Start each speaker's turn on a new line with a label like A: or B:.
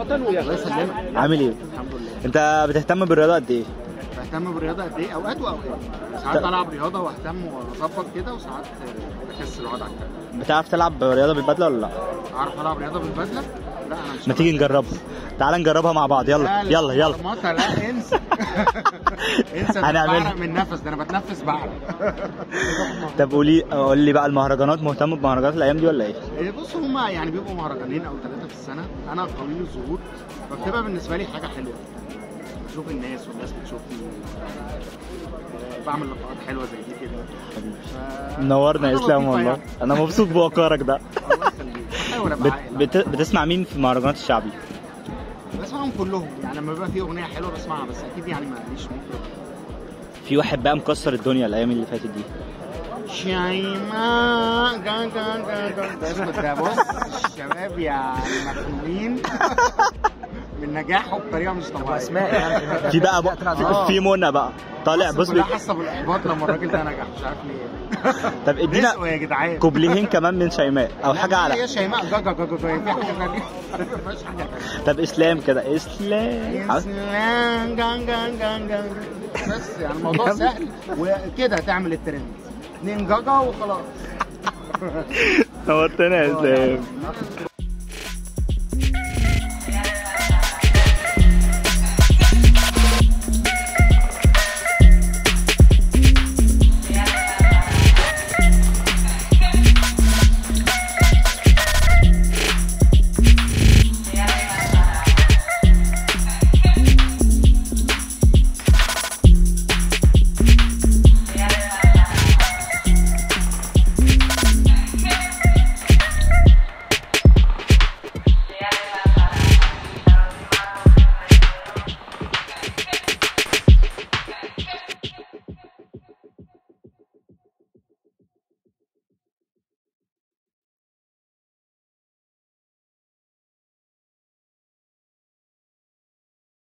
A: ويا الله يسلمك
B: عامل ايه
A: الحمد لله
B: انت بتهتم بالرياضه قد ايه
A: بهتم بالرياضه قد ايه اوقات واوقات ساعات
B: طب-
A: بلعب رياضه واهتم واظبط كده وساعات آه، بكسل واقعد على الكلام
B: بتعرف تلعب رياضه بالبدله ولا لا
A: اعرف العب رياضه بالبدله لا انا مش
B: ما تيجي نجربها تعال نجربها مع بعض يلا
A: لا، لا،
B: يلا يلا
A: مرمطة لا انسى انسى ده
B: هنعملها.
A: بعرق من نفس ده انا بتنفس بعرق
B: طب قولي قول لي بقى المهرجانات مهتم بمهرجانات الايام دي ولا ايه
A: إيه، بص هما يعني بيبقوا مهرجانين او ثلاثه في السنه انا قليل الظهور فبتبقى بالنسبه لي حاجه حلوه بشوف الناس والناس بتشوفني آه، بعمل لقاءات حلوه زي دي كده ف-
B: منورنا يا
A: حاجة
B: اسلام
A: لطيفة
B: والله
A: يعني.
B: انا مبسوط بوقارك ده
A: الله يخليك بحاول ابقى
B: بت...
A: عاقل.
B: بت... بتسمع مين في المهرجانات الشعبي
A: بسمعهم كلهم يعني لما بيبقى في اغنيه حلوه بسمعها بس اكيد يعني ماليش مطرب
B: في واحد بقى مكسر الدنيا الايام اللي فاتت دي
A: شيماء جان جان جان جان ده اسمه ده بص الشباب يعني مخنوقين من نجاحه بطريقه مش طبيعيه
C: اسماء يعني
B: في بقى, بقى
A: آه.
B: في منى بقى طالع بص
A: كلها
B: بي...
A: حاسه بالاحباط لما الراجل ده نجح مش عارف ليه
B: طب ادينا
A: رزقه يا جدعان
B: كوبليهين كمان من شيماء او
A: لا،
B: حاجه
A: ما
B: على
A: هي شيماء جاجا جاجا جاجا في حاجه ثانيه ما فيهاش حاجه ثانيه
B: طب اسلام كده اسلام عاوز-
A: اسلام جان جان جان جان بس يعني الموضوع سهل وكده تعمل الترند اتنين جاجا وخلاص
B: نورتنا يا اسلام